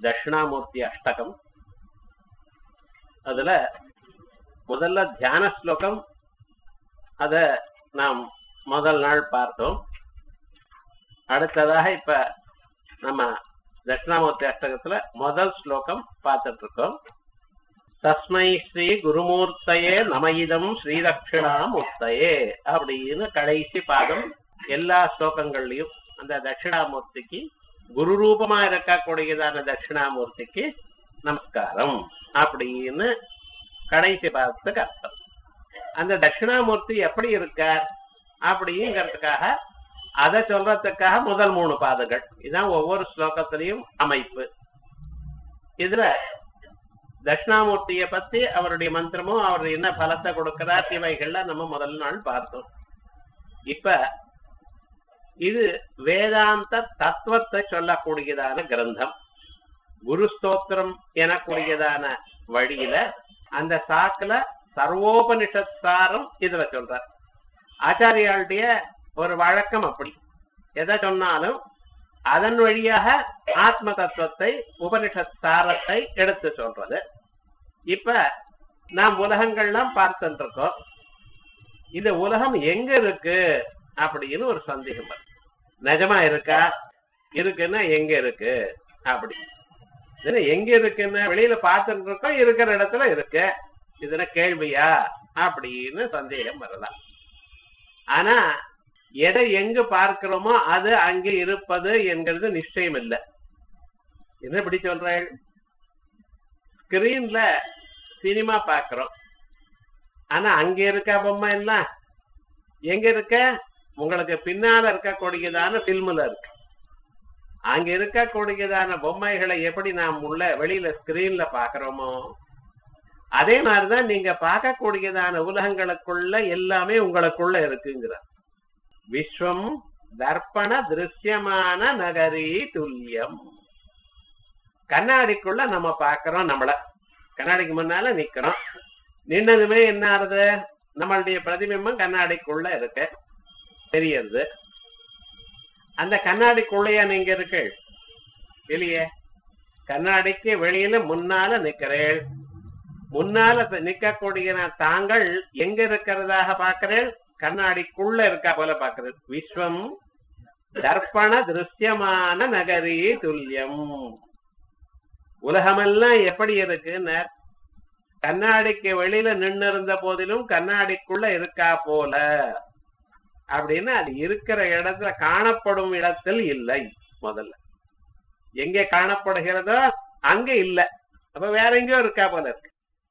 தட்சிணாமூர்த்தி அஷ்டகம் அதுல முதல்ல தியான ஸ்லோகம் அத நாம் முதல் நாள் பார்த்தோம் அடுத்ததாக இப்ப நம்ம தட்சிணாமூர்த்தி அஷ்டகத்துல முதல் ஸ்லோகம் பார்த்துட்டு இருக்கோம் தஸ்மை ஸ்ரீ குருமூர்த்தையே நமயிதம் ஸ்ரீதட்சிணாமூர்த்தையே அப்படின்னு கடைசி பாதம் எல்லா ஸ்லோகங்கள்லயும் அந்த தட்சிணாமூர்த்திக்கு குரு ரூபமா இருக்கக்கூடியதான தட்சிணாமூர்த்திக்கு நமஸ்காரம் அப்படின்னு கடைசி பாதத்துக்கு அர்த்தம் அந்த தட்சிணாமூர்த்தி எப்படி இருக்கார் அப்படிங்கிறதுக்காக அதை சொல்றதுக்காக முதல் மூணு பாதங்கள் இதுதான் ஒவ்வொரு ஸ்லோகத்திலையும் அமைப்பு இதுல தட்சிணாமூர்த்திய பத்தி அவருடைய மந்திரமும் அவர் என்ன பலத்தை கொடுக்கிறார் இவைகள்ல நம்ம முதல் நாள் பார்த்தோம் இப்ப இது வேதாந்த தத்துவத்தை சொல்லக்கூடியதான கிரந்தம் குரு ஸ்தோத்திரம் எனக்கூடியதான வழியில அந்த சாக்குல சர்வோபனிஷத் சாரம் இதுல சொல்றார் ஆச்சாரியாளுடைய ஒரு வழக்கம் அப்படி எதை சொன்னாலும் அதன் வழியாக ஆத்ம தத்துவத்தை உபனிஷத் சாரத்தை எடுத்து சொல்றது இப்ப நாம் உலகங்கள்லாம் பார்த்துட்டு இருக்கோம் இந்த உலகம் எங்க இருக்கு அப்படின்னு ஒரு சந்தேகம் வருது நிஜமா இருக்கா இருக்குன்னா எங்க இருக்கு அப்படி எங்க இருக்குன்னா வெளியில பார்த்துட்டு இருக்கோம் இருக்கிற இடத்துல இருக்கு இதுல கேள்வியா அப்படின்னு சந்தேகம் வரலாம் ஆனா எதை எங்க பார்க்கிறோமோ அது அங்க இருப்பது என்கிறது நிச்சயம் இல்லை என்ன இப்படி சொல்றேன் ஸ்கிரீன்ல சினிமா பாக்குறோம் ஆனா அங்க இருக்க பொம்மை எல்லாம் எங்க இருக்க உங்களுக்கு பின்னால இருக்கக்கூடியதான பில்முல இருக்கு அங்க இருக்கக்கூடியதான பொம்மைகளை எப்படி நாம் உள்ள வெளியில ஸ்கிரீன்ல பாக்குறோமோ அதே மாதிரிதான் நீங்க பார்க்கக்கூடியதான உலகங்களுக்குள்ள எல்லாமே உங்களுக்குள்ள இருக்குங்கிறார் விஸ்வம் தர்ப்பண திருஷ்யமான நகரி துல்லியம் கண்ணாடிக்குள்ள நம்ம பாக்குறோம் நம்மள கண்ணாடிக்கு முன்னால நிக்கிறோம் நின்னதுமே என்ன ஆறுது நம்மளுடைய பிரதிபிம்பம் கண்ணாடிக்குள்ள இருக்கு தெரியறது அந்த கண்ணாடிக்குள்ளையா நீங்க இருக்கு வெளியே கண்ணாடிக்கு வெளியில முன்னால நிக்கிறேன் முன்னால நிக்கக்கூடிய தாங்கள் எங்க இருக்கிறதாக பாக்குறேன் கண்ணாடிக்குள்ள இருக்கா போல பாக்குறது விஸ்வம் தர்ப்பண திருஷ்யமான நகரி துல்லியம் உலகமெல்லாம் எப்படி இருக்குன்னு கண்ணாடிக்கு வெளியில நின்று இருந்த போதிலும் கண்ணாடிக்குள்ள இருக்கா போல அப்படின்னு அது இருக்கிற இடத்துல காணப்படும் இடத்தில் இல்லை முதல்ல எங்க காணப்படுகிறதோ அங்க இல்ல அப்ப வேற எங்கேயோ இருக்கா போல இருக்கு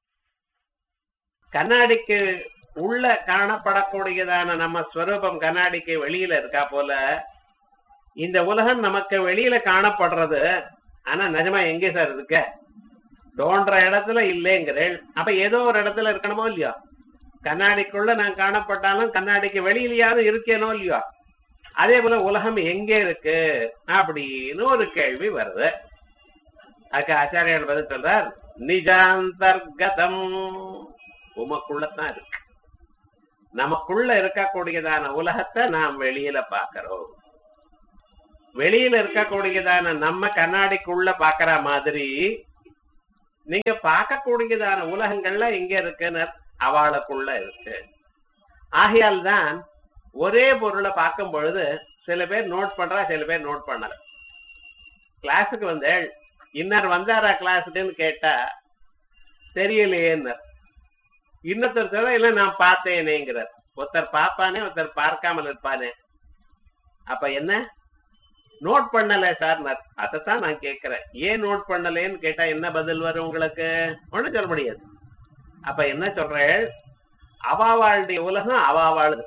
கண்ணாடிக்கு உள்ள காணப்படக்கூடியதான நம்ம ஸ்வரூபம் கண்ணாடிக்கு வெளியில இருக்கா போல இந்த உலகம் நமக்கு வெளியில காணப்படுறது ஆனா நிஜமா எங்கே சார் இருக்க தோன்ற இடத்துல இல்லைங்கிறேன் அப்ப ஏதோ ஒரு இடத்துல இருக்கணுமோ இல்லையோ கண்ணாடிக்குள்ள நான் காணப்பட்டாலும் கண்ணாடிக்கு வெளியிலயாவது இருக்கேனோ இல்லையோ அதே போல உலகம் எங்கே இருக்கு அப்படின்னு ஒரு கேள்வி வருது அதுக்கு ஆச்சாரியர் பதில் சொல்றார் நிஜாந்தர்கதம் உமக்குள்ளதான் இருக்கு நமக்குள்ள இருக்கக்கூடியதான உலகத்தை நாம் வெளியில பாக்கிறோம் வெளியில இருக்கக்கூடியதான நம்ம கண்ணாடிக்குள்ள பாக்குற மாதிரி நீங்க பார்க்கக்கூடியதான உலகங்கள்ல எங்க இருக்குன்னு அவளுக்குள்ள இருக்கு ஆகையால் தான் ஒரே பொருளை பார்க்கும் பொழுது சில பேர் நோட் பண்றா சில பேர் நோட் பண்ணல கிளாஸுக்கு வந்து இன்னர் வந்தாரா கிளாஸுக்குன்னு கேட்டா தெரியலையேன்னு இன்னொருத்தர் சொல்ல இல்ல நான் பார்த்தேனேங்கிறார் ஒருத்தர் பார்ப்பானே ஒருத்தர் பார்க்காமல் இருப்பானே அப்ப என்ன நோட் பண்ணல சார் அதைத்தான் நான் கேட்கிறேன் ஏன் நோட் பண்ணலேன்னு கேட்டா என்ன பதில் வரும் உங்களுக்கு ஒண்ணும் சொல்ல முடியாது அப்ப என்ன சொல்றேன் அவாவாளுடைய உலகம் அவாவாளுது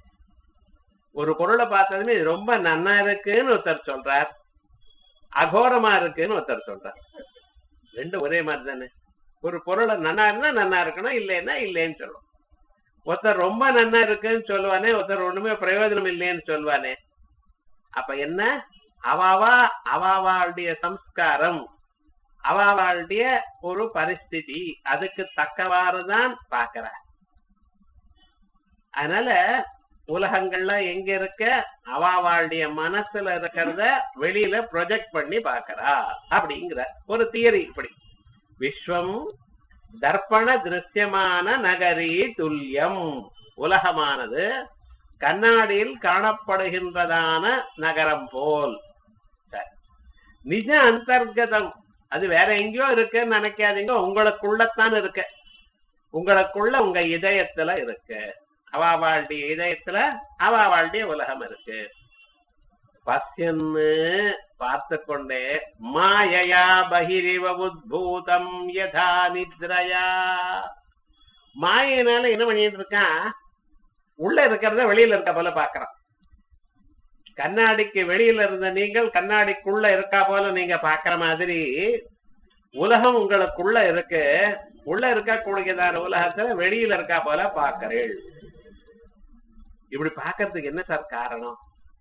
ஒரு பொருளை பார்த்ததுமே இது ரொம்ப நன்னா இருக்குன்னு ஒருத்தர் சொல்றார் அகோரமா இருக்குன்னு ஒருத்தர் சொல்றார் ரெண்டும் ஒரே மாதிரி தானே ஒரு பொருளை நன்னா இருந்தா நன்னா இருக்கணும் இல்லைன்னா இல்லைன்னு சொல்லுவோம் ஒருத்தர் ரொம்ப நன்னா இருக்குன்னு சொல்லுவானே ஒருத்தர் ஒண்ணுமே பிரயோஜனம் இல்லைன்னு சொல்லுவானே அப்ப என்ன அவாவா அவாவாளுடைய சம்ஸ்காரம் அவாவாளுடைய ஒரு பரிஸ்திதி அதுக்கு தக்கவாறுதான் பாக்குற அதனால உலகங்கள்லாம் எங்க இருக்க அவாவாளுடைய மனசுல இருக்கிறத வெளியில ப்ரொஜெக்ட் பண்ணி பாக்குறா அப்படிங்கிற ஒரு தியரி இப்படி விஸ்வம் தர்ப்பண திருஷ்யமான நகரி துல்லியம் உலகமானது கண்ணாடியில் காணப்படுகின்றதான நகரம் போல் சரி. நிஜ அந்தர்கதம் அது வேற எங்கேயோ இருக்குன்னு நினைக்காதீங்க உங்களுக்குள்ளத்தான் இருக்கு உங்களுக்குள்ள உங்க இதயத்துல இருக்கு அவாவாளுடைய இதயத்துல அவாவாளுடைய உலகம் இருக்கு பசியன்னு பார்த்து கொண்டே மாயையா பகிரிவ உத்பூதம் யதா நித்ரயா மாயினால என்ன பண்ணிட்டு இருக்கான் உள்ள இருக்கிறத வெளியில இருக்க போல பாக்குறான் கண்ணாடிக்கு வெளியில இருந்த நீங்கள் கண்ணாடிக்குள்ள இருக்கா போல நீங்க பாக்குற மாதிரி உலகம் உங்களுக்குள்ள இருக்கு உள்ள இருக்கக்கூடியதான உலகத்துல வெளியில இருக்கா போல பாக்குறேள் இப்படி பாக்குறதுக்கு என்ன சார் காரணம்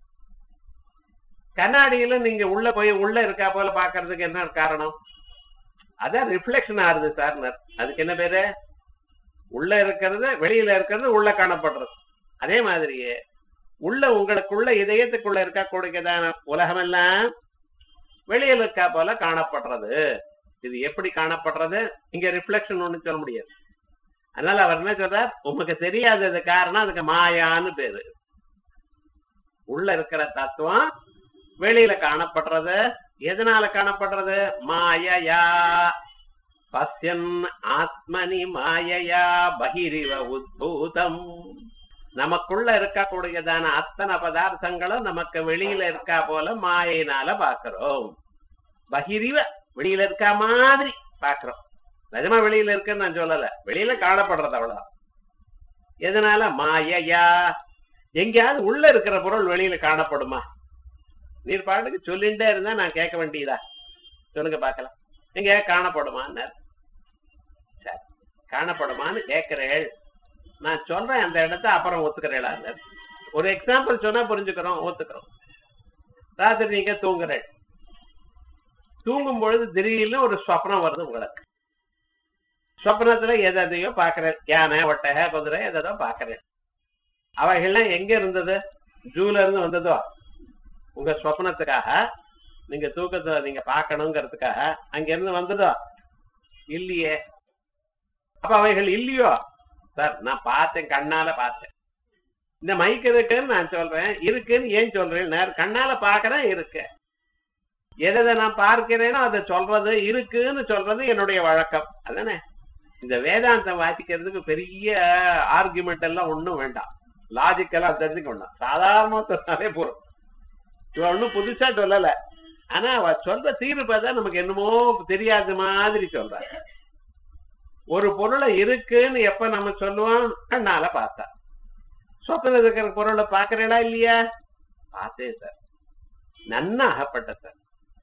கண்ணாடியில நீங்க உள்ள போய் உள்ள இருக்கா போல பாக்குறதுக்கு என்ன காரணம் அதான் ரிஃப்ளெக்ஷன் ஆறுது சார் அதுக்கு என்ன பேரு உள்ள இருக்கிறது வெளியில இருக்கிறது உள்ள காணப்படுறது அதே மாதிரியே உள்ள உங்களுக்குள்ள இதயத்துக்குள்ள இருக்கக்கூடியதான உலகமெல்லாம் வெளியில இருக்கா போல காணப்படுறது இது எப்படி காணப்படுறது இங்க ரிஃப்ளெக்ஷன் ஒண்ணு சொல்ல முடியாது அதனால அவர் என்ன சொல்றார் உமக்கு தெரியாதது காரணம் அதுக்கு மாயான்னு பேரு உள்ள இருக்கிற தத்துவம் வெளியில காணப்படுறது எதனால காணப்படுறது மாயையா பசியன் ஆத்மனி மாயையா பகிரிவ உத்பூதம் நமக்குள்ள இருக்கக்கூடியதான அத்தனை பதார்த்தங்களும் நமக்கு வெளியில இருக்கா போல மாயினால பாக்குறோம் பகிரிவ வெளியில இருக்கா மாதிரி பாக்குறோம் நிஜமா வெளியில இருக்குன்னு நான் சொல்லல வெளியில காணப்படுறது அவ்வளவுதான் எதனால மாயையா எங்கேயாவது உள்ள இருக்கிற பொருள் வெளியில காணப்படுமா நீர் பாட்டுக்கு சொல்லிட்டே இருந்தா நான் கேட்க வேண்டியதா சொல்லுங்க பாக்கலாம் எங்க காணப்படுமான்னார் சரி காணப்படுமான்னு கேட்கிறேள் நான் சொல்றேன் அந்த இடத்த அப்புறம் ஒத்துக்கிறேளா ஒரு எக்ஸாம்பிள் சொன்னா புரிஞ்சுக்கிறோம் ஒத்துக்கிறோம் ராத்திரி நீங்க தூங்குறேள் தூங்கும் பொழுது திடீர்னு ஒரு ஸ்வப்னம் வருது உங்களுக்கு ஸ்வப்னத்துல எதையோ பாக்குறேன் யானை ஒட்டகை குதிரை எதோ பாக்குறேன் அவைகள்லாம் எங்க இருந்தது ஜூல இருந்து வந்ததோ உங்க ஸ்வப்னத்துக்காக நீங்க தூக்கத்தை நீங்க பாக்கணுங்கிறதுக்காக அங்க இருந்து வந்ததோ இல்லையே அப்ப அவைகள் இல்லையோ சார் நான் பார்த்தேன் கண்ணால பார்த்தேன் இந்த மைக் இருக்குன்னு நான் சொல்றேன் இருக்குன்னு ஏன் சொல்றேன் நேர் கண்ணால பாக்குறேன் இருக்கு எதை நான் பார்க்கிறேனோ அதை சொல்றது இருக்குன்னு சொல்றது என்னுடைய வழக்கம் அதானே இந்த வேதாந்தம் வாசிக்கிறதுக்கு பெரிய ஆர்குமெண்ட் எல்லாம் ஒண்ணும் வேண்டாம் லாஜிக்கெல்லாம் தெரிஞ்சுக்க வேண்டாம் சாதாரணமா சொன்னாலே போறோம் இவ ஒன்னும் புதுசா சொல்லல ஆனா அவ சொல்ற தீர்ப்பதான் நமக்கு என்னமோ தெரியாத மாதிரி சொல்ற ஒரு பொருளை இருக்குன்னு எப்ப நம்ம சொல்லுவோம் கண்ணால பார்த்தா சொப்பன இருக்கிற பொருளை பாக்குறீங்களா இல்லையா பார்த்தேன் சார் நன்னா அகப்பட்ட சார்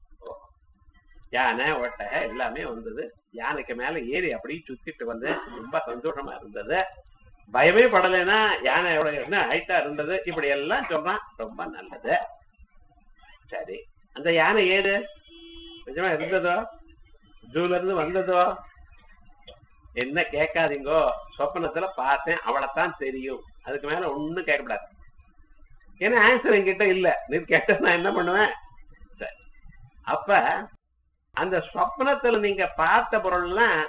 யானை ஒட்டகை எல்லாமே வந்தது யானைக்கு மேல ஏறி அப்படியே சுத்திட்டு வந்து ரொம்ப சந்தோஷமா இருந்தது பயமே படலைன்னா யானையோட என்ன ஹைட்டா இருந்தது இப்படி எல்லாம் சொல்றான் ரொம்ப நல்லது சரி அந்த யானை ஏடு நிஜமா இருந்ததோ ஜூல இருந்து வந்ததோ என்ன கேட்காதீங்கோ சொப்பனத்துல பார்த்தேன் அவளைத்தான் தெரியும் அதுக்கு மேல ஒண்ணும் கேட்கக்கூடாது ஏன்னா ஆன்சர் என்கிட்ட இல்ல நீ கேட்ட நான் என்ன பண்ணுவேன் சரி அப்ப அந்த ஸ்வப்னத்துல நீங்க பார்த்த பொருள்லாம்